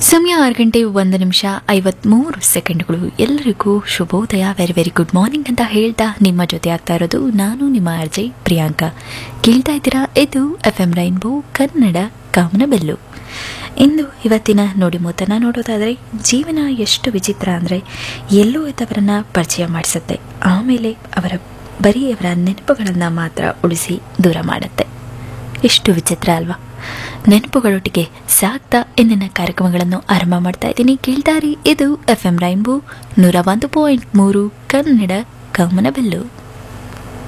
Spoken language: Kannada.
ಸಮಯ ಆರು ಗಂಟೆ ಒಂದು ನಿಮಿಷ ಐವತ್ಮೂರು ಸೆಕೆಂಡ್ಗಳು ಎಲ್ಲರಿಗೂ ಶುಭೋದಯ ವೆರಿ ವೆರಿ ಗುಡ್ ಮಾರ್ನಿಂಗ್ ಅಂತ ಹೇಳ್ತಾ ನಿಮ್ಮ ಜೊತೆ ಆಗ್ತಾ ಇರೋದು ನಾನು ನಿಮ್ಮ ಅರ್ಜಯ್ ಪ್ರಿಯಾಂಕಾ ಕೇಳ್ತಾ ಇದ್ದೀರಾ ಇದು ಎಫ್ ಎಂ ರೈನ್ಬೋ ಕನ್ನಡ ಕಾಮನಬೆಲ್ಲು ಇಂದು ಇವತ್ತಿನ ನುಡಿ ಮೂತನ ನೋಡೋದಾದರೆ ಜೀವನ ಎಷ್ಟು ವಿಚಿತ್ರ ಅಂದರೆ ಎಲ್ಲೋ ಇದ್ದವರನ್ನ ಪರಿಚಯ ಮಾಡಿಸುತ್ತೆ ಆಮೇಲೆ ಅವರ ಬರೀ ಅವರ ನೆನಪುಗಳನ್ನು ಮಾತ್ರ ಉಳಿಸಿ ದೂರ ಮಾಡುತ್ತೆ ಎಷ್ಟು ವಿಚಿತ್ರ ಅಲ್ವಾ ನೆನಪುಗಳೊಟ್ಟಿಗೆ ಸಾಕ್ತಾ ಇಂದಿನ ಕಾರ್ಯಕ್ರಮಗಳನ್ನು ಆರಂಭ ಮಾಡ್ತಾ ಇದ್ದೀನಿ ಕೇಳ್ತಾರಿ ಇದು ಎಫ್ ಎಂ ರೈನ್ಬೋ ನೂರ ಒಂದು ಪಾಯಿಂಟ್ ಮೂರು ಕನ್ನಡ ಗಮನಬೆಲ್ಲು